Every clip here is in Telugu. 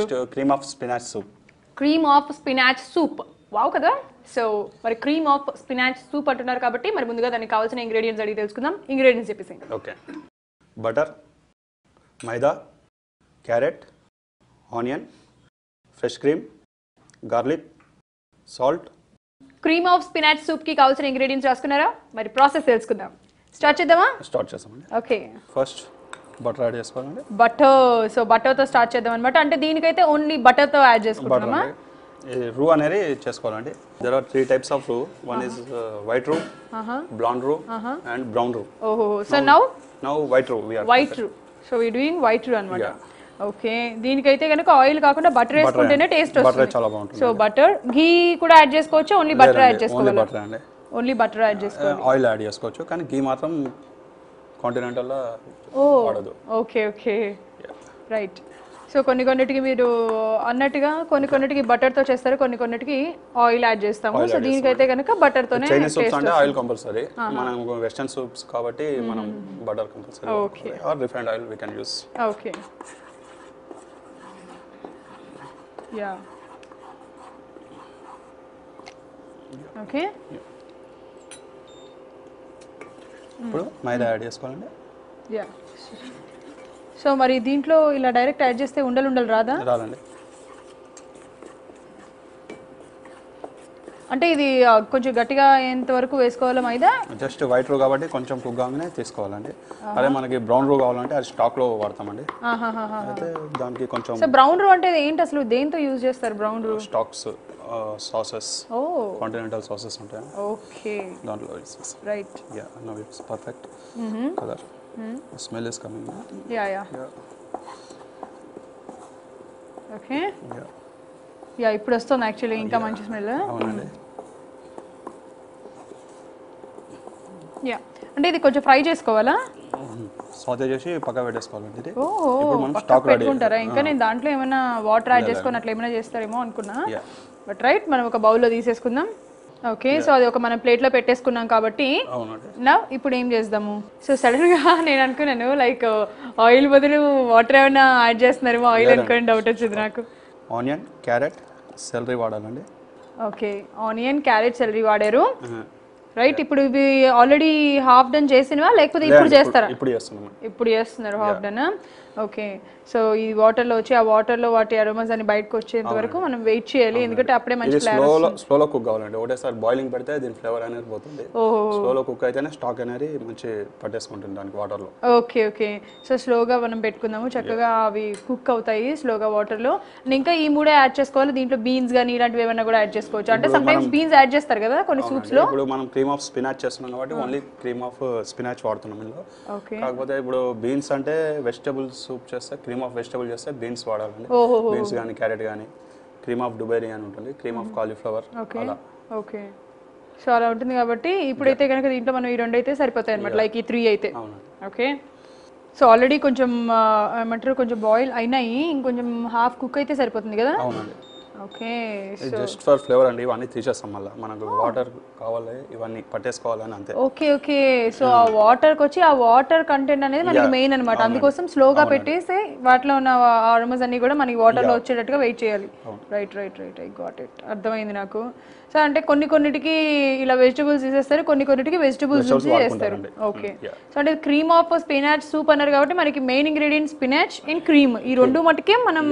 Next cream of spinach soup cream of spinach soup wow కదా సో మరి క్రీమ్ ఆఫ్ స్పినాచ్ సూప్ అంటున్నారు కాబట్టి మరి ముందుగా దానికి కావాల్సిన ఇంగ్రీడియంట్స్ అడిగి తెలుసుకుందాం ఇంగ్రీడియంట్స్ చెప్పేసి okay butter maida carrot onion fresh cream garlic salt cream of spinach soup కి కావాల్సిన ఇంగ్రీడియంట్స్ రాసుకున్నారా మరి ప్రాసెస్ తెలుసుకుందాం స్టార్ట్ చేద్దామా స్టార్ట్ చేస్తామండి ఓకే ఫస్ట్ బటర్ యాడ్ చేసుకోవాలండి బటర్ సో బటర్తో స్టార్ట్ చేద్దాం అనమాట అంటే దీనికైతే ఓన్లీ బటర్తో యాడ్ బటర్ చేసుకుంటున్నామా అండి రూ అనేది చేసుకోవాలండి there are three types of రూ వన్ ఇస్ వైట్ రూ బ్లాండ్ రూ అండ్ బ్రౌన్ రూ ఓహో సో నౌ నౌ వైట్ రూ వీఆర్ వైట్ రూ సో వీ డూయింగ్ వైట్ రూ అనమాట Yeah. ఓకే దీనికైతే కనుక ఆయిల్ కాకుండా బటర్ వేసుకుంటేనే టేస్ట్ బటర్ వస్తుంది చాలా బాగుంటుంది సో బటర్ ఘీ కూడా యాడ్ చేసుకోవచ్చు ఓన్లీ బటర్ యాడ్ ఓన్లీ చేసుకోవాలి బటర్ అండి ఓన్లీ బటర్ యాడ్ చేసుకోవాలి ఆయిల్ యాడ్ చేసుకోవచ్చు కానీ గీ మాత్రం కాంటినెంటల్లో ఓ వాడదు ఓకే ఓకే రైట్ సో కొన్ని కొన్నిటికి మీరు అన్నట్టుగా కొన్ని కొన్నిటికి బటర్తో చేస్తారు కొన్ని కొన్నిటికి ఆయిల్ యాడ్ చేస్తాము సో దీనికైతే కనుక బటర్తోనే చైనీస్ సూప్స్ అంటే ఆయిల్ కంపల్సరీ మనం వెస్టర్న్ సూప్స్ కాబట్టి మనం butter compulsory Okay. Or refined oil we can use okay yeah okay ఇప్పుడు మైదా యాడ్ చేసుకోవాలండి యా సో మరి దీంట్లో ఇలా డైరెక్ట్ యాడ్ చేస్తే ఉండలు ఉండలు రాదా రాదండి అంటే ఇది ఆ, కొంచెం గట్టిగా ఎంత వరకు వేసుకోవాలా మైదా జస్ట్ వైట్ రూ కాబట్టి కొంచెం కుక్ కాగానే తీసుకోవాలండి అదే మనకి బ్రౌన్ రూ కావాలంటే అది స్టాక్లో వాడతామండి ఆహాహాహా. అయితే దానికి కొంచెం సో బ్రౌన్ రూ అంటే ఏంటి అసలు దేంతో యూజ్ చేస్తారు బ్రౌన్ రూ స్టాక్స్ సాసెస్ ఓ కాంటినెంటల్ సాసెస్ ఉంటాయి ఓకే దాంట్లో right yeah no it's perfect colour smell is coming yeah yeah okay yeah yeah ఇప్పుడు వస్తుంది యాక్చువల్లీ ఇంకా మంచి స్మెల్ అవునండి యా అంటే ఇది కొంచెం ఫ్రై చేసుకోవాలా సాతే చేసి పక్క పెట్టేసుకోవాలండి ఇది ఓ ఇప్పుడు మనం పక్కకు స్టాక్ రెడీ పెట్టుకుంటారా ఇంకా నేను దాంట్లో ఏమైనా వాటర్ యాడ్ చేసుకొని అట్లా ఏమైనా చేస్తారేమో అనుకున్నా యా బట్ రైట్ మనం ఒక బౌల్లో తీసేసుకుందాం ఓకే సో అది ఒక మనం ప్లేట్లో పెట్టేసుకున్నాం కాబట్టి అవునండి నా ఇప్పుడు ఏం చేద్దాము సో సడన్ గా నేను అనుకున్నాను లైక్ ఆయిల్ బదులు వాటర్ ఏమైనా యాడ్ చేస్తున్నారేమో ఆయిల్ అనుకోని డౌట్ వచ్చింది నాకు ఆనియన్ క్యారెట్ సెలరీ వాడాలండి ఓకే ఆనియన్ క్యారెట్ సెలరీ వాడారు రైట్ ఇప్పుడు ఇవి ఆల్రెడీ హాఫ్ డన్ చేసినవా లేకపోతే ఇప్పుడు చేస్తారా ఇప్పుడు చేస్తున్నాం ఇప్పుడు చేస్తున్నారు హాఫ్ డన్ ఓకే సో ఈ వాటర్లో వచ్చి ఆ వాటర్లో వాటి అరోమాస్ అన్ని బయటకు వచ్చేంత వరకు మనం వెయిట్ చేయాలి ఎందుకంటే అప్పుడే మంచి ఇది స్లోలో స్లోలో కుక్ కావాలండి ఒకటేసారి బాయిలింగ్ పెడితే దీని ఫ్లేవర్ అనేది పోతుంది ఓహో స్లోలో కుక్ అయితేనే స్టాక్ అనేది మంచి పట్టేసుకుంటుంది దానికి వాటర్లో ఓకే ఓకే సో స్లోగా మనం పెట్టుకుందాము చక్కగా అవి కుక్ అవుతాయి స్లోగా వాటర్లో అండ్ ఇంకా ఈ మూడే యాడ్ చేసుకోవాలి దీంట్లో బీన్స్ కానీ ఇలాంటివి ఏమైనా కూడా యాడ్ చేసుకోవచ్చు అంటే సమ్ టైమ్స్ బీన్స్ యాడ్ చేస్తారు కదా కొన్ని సూప్స్ లో ఇప్పుడు మనం క్రీమ్ ఆఫ్ స్పినాచ్ చేస్తున్నాం కాబట్టి ఓన్లీ క్రీమ్ ఆఫ్ స్పినాచ్ వాడుతున్నాం ఇందులో ఓకే కాకపోతే ఇప్పుడు బీన్స్ అంటే వెజిటబుల్ సూప్ చేస్తే క్రీమ్ ఆఫ్ వెజిటబుల్ చేస్తే బీన్స్ వాడాలండి ఓహో బీన్స్ కానీ క్యారెట్ కానీ క్రీమ్ ఆఫ్ డుబైరీ అని ఉంటుంది క్రీమ్ ఆఫ్ కాలీఫ్లవర్ ఓకే అలా ఓకే సో అలా ఉంటుంది కాబట్టి ఇప్పుడైతే కనుక దీంట్లో మనం ఈ రెండు అయితే సరిపోతాయి అనమాట లైక్ ఈ త్రీ అయితే అవునండి ఓకే సో ఆల్రెడీ కొంచెం ఆ, ఏమంటారు కొంచెం బాయిల్ అయినాయి ఇంకొంచెం హాఫ్ కుక్ అయితే సరిపోతుంది కదా అవునండి ఓకే ఇది జస్ట్ ఫర్ ఫ్లేవర్ అండి ఇవన్నీ తీసేస్తాం మళ్ళీ మనకు వాటర్ కావాలి ఇవన్నీ పట్టేసుకోవాలని అంతే ఓకే ఓకే సో ఆ వాటర్ కి వచ్చి ఆ వాటర్ కంటెంట్ అనేది మనకి మెయిన్ అన్నమాట అందుకోసం స్లోగా పెట్టేసి వాటిలో ఉన్న ఆర్మస్ అన్ని కూడా మనకి వాటర్ లో వచ్చేటట్టుగా వెయిట్ చేయాలి right right right I got it అర్థమైంది నాకు సో అంటే కొన్ని కొన్నిటికి ఇలా వెజిటబుల్స్ తీసేస్తారు కొన్ని కొన్నిటికి వెజిటబుల్స్ చేస్తారు వాడుకుంటారండి. Okay Yeah. సో అంటే క్రీమ్ ఆఫ్ స్పినాచ్ సూప్ అన్నారు కాబట్టి మనకి main ingredient spinach and cream ఈ రెండు మటుకే మనం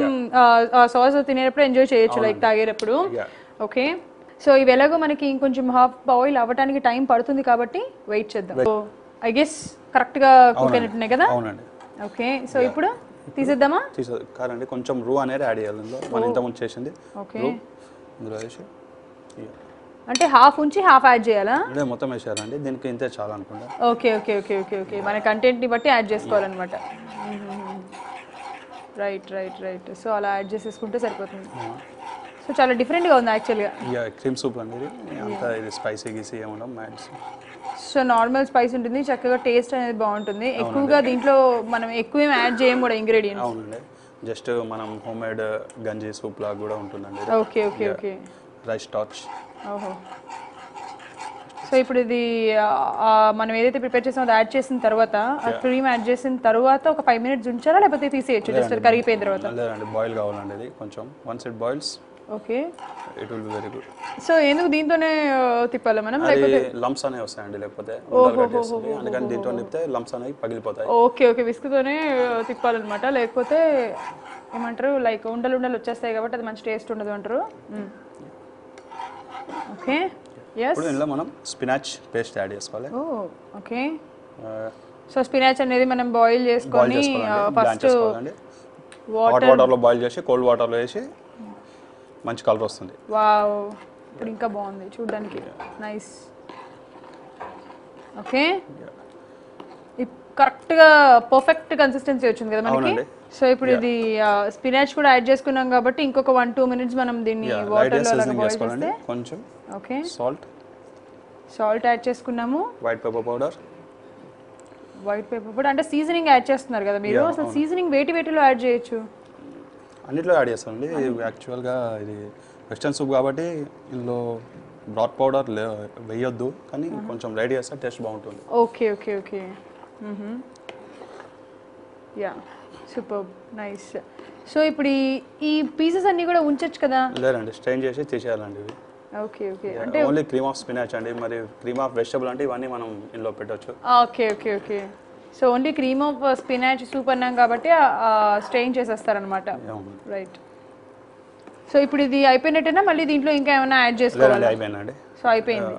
ఆ సాస్ తినేటప్పుడు ఎంజాయ్ చేయొచ్చు లైక్ తాగేటప్పుడు Yeah. ఓకే సో ఇవి ఎలాగో మనకి ఇంకొంచెం హాఫ్ బాయిల్ అవ్వడానికి టైం పడుతుంది కాబట్టి వెయిట్ చేద్దాం సో ఐ గెస్ కరెక్ట్గా కుక్ అయినట్టున్నాయి కదా అవునండి ఓకే సో ఇప్పుడు తీసేద్దామా తీసే కాదండి కొంచెం రూ అనేది యాడ్ చేయాలి ఇందులో మనం ఇంతకుముందు చేసింది ఓకే రూ ఇందులో వేసి ఇక. అంటే హాఫ్ ఉంచి హాఫ్ యాడ్ చేయాలా ఇదే మొత్తం వేసారండి దీనికి ఇంతే చాలా అనుకుంటా okay okay okay okay okay మన కంటెంట్ని బట్టి యాడ్ చేసుకోవాలన్నమాట రైట్ రైట్ రైట్ సో అలా యాడ్ చేసేసుకుంటే సరిపోతుంది సో చాలా డిఫరెంట్గా ఉంది యాక్చువల్గా ఇక క్రీమ్ సూప్ అండి ఇది అంతా ఇది స్పైసీ గీసీ ఏమన్నా మ్యాడ్స్ సో నార్మల్ స్పైస్ ఉంటుంది చక్కగా టేస్ట్ అనేది బాగుంటుంది ఎక్కువగా దీంట్లో మనం ఎక్కువ ఏం యాడ్ చేయం కూడా ఇంగ్రీడియంట్స్ అవునండి జస్ట్ మనం హోమ్ మేడ్ గంజి సూప్ లాగా కూడా ఉంటుందండి ఇది. ఓకే ఓకే ఓకే రైస్ టాచ్ ఓహో సో ఇప్పుడు ఇది ఆ, ఆ, మనం ఏదైతే ప్రిపేర్ చేసామో అది యాడ్ చేసిన తర్వాత ఆ క్రీమ్ యాడ్ చేసిన తర్వాత ఒక ఫైవ్ మినిట్స్ ఉంచాలా లేకపోతే తీసేయచ్చు జస్ట్ అది కరిగిపోయిన తర్వాత లేదండి బాయిల్ కావాలండి ఇది కొంచెం once it boils okay it will be very good so ఎందుకు దీంతోనే ఆ, తిప్పాలా మనం అది లంప్స్ అనేవి వస్తాయండి లేకపోతే ఉండలు కట్టేస్తుంది అందుకని దీంతో నిప్పితే లంప్స్ అనేవి పగిలిపోతాయి ఓకే ఓకే విస్క్తోనే తిప్పాలన్నమాట లేకపోతే ఏమంటారు లైక్ ఉండలు ఉండలు వచ్చేస్తాయి కాబట్టి అది మంచి టేస్ట్ ఉండదు అంటారు ఓకే ఎస్ ఇప్పుడు ఇందులో మనం స్పినాచ్ పేస్ట్ యాడ్ చేసుకోవాలి ఓ ఓకే ఆ, సో స్పినాచ్ అనేది మనం బాయిల్ బాయిల్ చేసుకొని చేసుకోవాలండి బ్లాంచ్ ఫస్ట్ చేసుకోవాలండి హాట్ వాటర్లో బాయిల్ చేసి కోల్డ్ వాటర్లో వేసి మంచి కలర్ వస్తుంది వావ్ ఇప్పుడు ఇంకా బాగుంది చూడడానికి నైస్ ఓకే కరెక్ట్గా పర్ఫెక్ట్ కన్సిస్టెన్సీ వచ్చింది కదా మనకి అవునండి. సో ఇప్పుడు ఇది స్పినాచ్ కూడా యాడ్ చేసుకున్నాం కాబట్టి ఇంకొక వన్ టూ మినిట్స్ మనం దీన్ని లైట్ వాటర్లో అలాగా సీజనింగ్ బాయిల్ చేసుకోవాలండి చేస్తే కొంచెం ఓకే సాల్ట్ సాల్ట్ యాడ్ చేసుకున్నాము white pepper powder white pepper కూడా అంటే సీజనింగ్ యాడ్ చేస్తున్నారు కదా మీరు Yeah, అసలు సీజనింగ్ వేటి వేటిలో యాడ్ చేయొచ్చు అన్నిట్లో యాడ్ చేస్తామండి యాక్చువల్గా ఇది వెస్టర్న్ సూప్ కాబట్టి ఇందులో బ్రాడ్ పౌడర్ వేయొద్దు కానీ కొంచెం లైట్ చేస్తే టేస్ట్ బాగుంటుంది okay okay okay yeah super nice so ఇప్పుడు ఈ ఈ పీసెస్ అన్నీ కూడా ఉంచొచ్చు కదా లేదండి స్ట్రెయిన్ చేసి తీసేయాలండి ఇవి okay okay only cream of spinach అండి మరి క్రీమ్ ఆఫ్ వెజిటబుల్ అంటే ఇవన్నీ మనం ఇందులో పెట్టవచ్చు okay okay okay so only cream of spinach soup అన్నాం కాబట్టి స్ట్రెయిన్ చేసేస్తారనమాట రైట్ సో ఇప్పుడు ఇది అయిపోయినట్టేనా మళ్ళీ దీంట్లో ఇంకా ఏమైనా యాడ్ చేసుకోవాలి లేదండి అయిపోయిందండి సో అయిపోయింది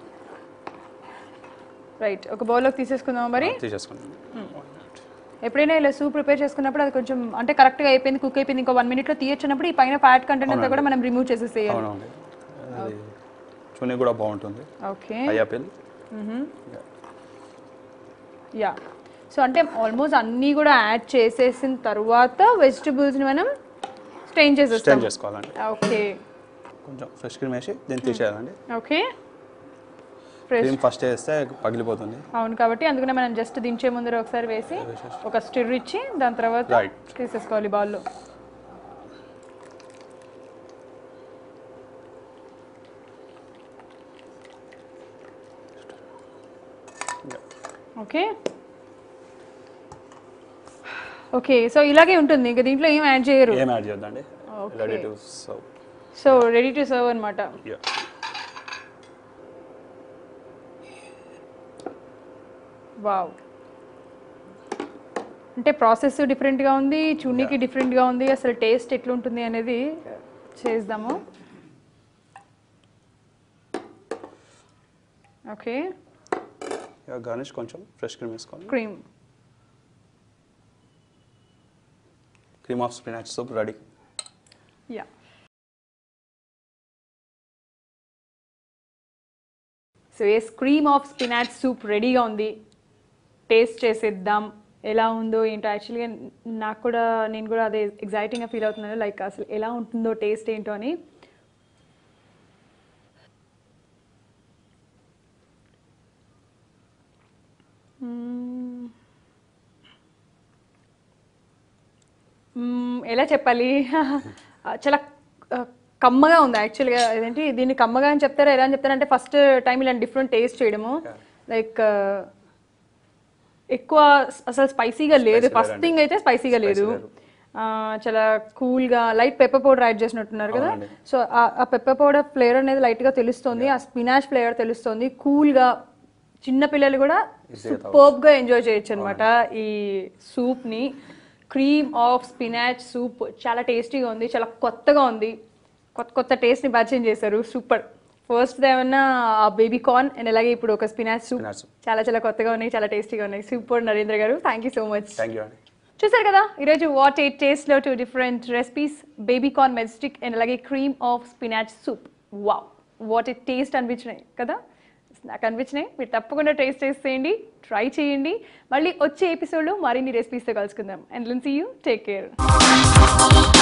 రైట్ ఒక బౌల్లోకి తీసేసుకుందాం మరి తీసేసుకోండి ఎప్పుడైనా ఇలా సూప్ ప్రిపేర్ చేసుకున్నప్పుడు అది కొంచెం అంటే కరెక్ట్గా అయిపోయింది కుక్ అయిపోయింది ఇంకో వన్ మినిట్లో తీయొచ్చినప్పుడు ఈ పైన ఫ్యాట్ కంటెంట్ అంతా కూడా మనం రిమూవ్ చేసేసేయాలి అవునండి అది చూని కూడా బాగుంటుంది ఓకే ఐ యాపిల్ యా సో అంటే ఆల్మోస్ట్ అన్నీ కూడా యాడ్ చేసేసిన తర్వాత వెజిటబుల్స్ని మనం స్ట్రెయిన్ చేసేస్తాం స్ట్రెయిన్ చేసుకోవాలండి ఓకే కొంచెం ఫ్రెష్ క్రీమ్ వేసి దీన్ని తీసేయాలండి ఓకే ఫ్రెష్ క్రీమ్ ఫస్ట్ వేస్తే పగిలిపోతుంది అవును కాబట్టి అందుకనే మనం జస్ట్ దించే ముందర ఒకసారి వేసి ఒక స్టిర్ ఇచ్చి దాని తర్వాత Right. తీసేసుకోవాలి బాల్లో ఓకే ఓకే సో ఇలాగే ఉంటుంది ఇంకా దీంట్లో ఏం యాడ్ చేయరు ఏం యాడ్ చేద్దండి ready to serve so ready to serve అనమాట యా వావ్ అంటే ప్రాసెస్ డిఫరెంట్గా ఉంది చున్నీకి డిఫరెంట్గా ఉంది అసలు టేస్ట్ ఎట్లుంటుంది అనేది చేద్దాము ఓకే గార్నిష్ కొంచెం ఫ్రెష్ క్రీమ్ వేసుకోవాలి cream cream of spinach soup ready yeah so a cream of spinach soup రెడీగా ఉంది టేస్ట్ చేసేద్దాం ఎలా ఉందో ఏంటో యాక్చువల్గా నాకు కూడా నేను కూడా అదే ఎగ్జైటింగ్గా ఫీల్ అవుతున్నాను లైక్ అసలు ఎలా ఉంటుందో టేస్ట్ ఏంటో అని మ్మ్. మ్మ్, ఎలా చెప్పాలి చాలా ఆ, కమ్మగా ఉంది యాక్చువల్గా ఇదేంటి దీన్ని కమ్మగా అని చెప్తారా ఎలా అని చెప్తారంటే ఫస్ట్ టైం ఇలాంటి డిఫరెంట్ టేస్ట్ చేయడము లైక్ ఎక్కువ అసలు స్పైసీగా లేదు ఫస్ట్ థింగ్ అయితే స్పైసీగా లేదు ఆ, చాలా కూల్గా లైట్ పెప్పర్ పౌడర్ యాడ్ చేసినట్టున్నారు కదా అవునండి. సో ఆ పెప్పర్ పౌడర్ ఫ్లేవర్ అనేది లైట్గా తెలుస్తుంది ఆ స్పినాచ్ ఫ్లేవర్ తెలుస్తుంది కూల్గా చిన్న పిల్లలు కూడా సూపర్బ్గా ఎంజాయ్ చేయొచ్చు అనమాట ఈ సూప్ని క్రీమ్ ఆఫ్ స్పినాచ్ సూప్ చాలా టేస్టీగా ఉంది చాలా కొత్తగా ఉంది కొత్త కొత్త టేస్ట్ని పరిచయం చేశారు సూపర్ ఫస్ట్ ఏమన్నా ఆ బేబీ కార్న్ అండ్ అలాగే ఇప్పుడు ఒక స్పినాచ్ సూప్ Spinach soup. చాలా చాలా కొత్తగా ఉన్నాయి చాలా టేస్టీగా ఉన్నాయి super Narendra garu thank you so much thank you అండి చూసారు కదా ఈరోజు వాట్ ఎయిట్ టేస్ట్లో two different recipes baby corn majestic and అలాగే cream of spinach soup wow what a taste అనిపించినాయి కదా నాకు అనిపించినాయి మీరు తప్పకుండా టేస్ట్ చేసేయండి ట్రై చేయండి మళ్ళీ వచ్చే ఎపిసోడ్లో మరిన్ని రెసిపీస్తో కలుసుకుందాం అండ్ లెన్ సీ యూ టేక్ కేర్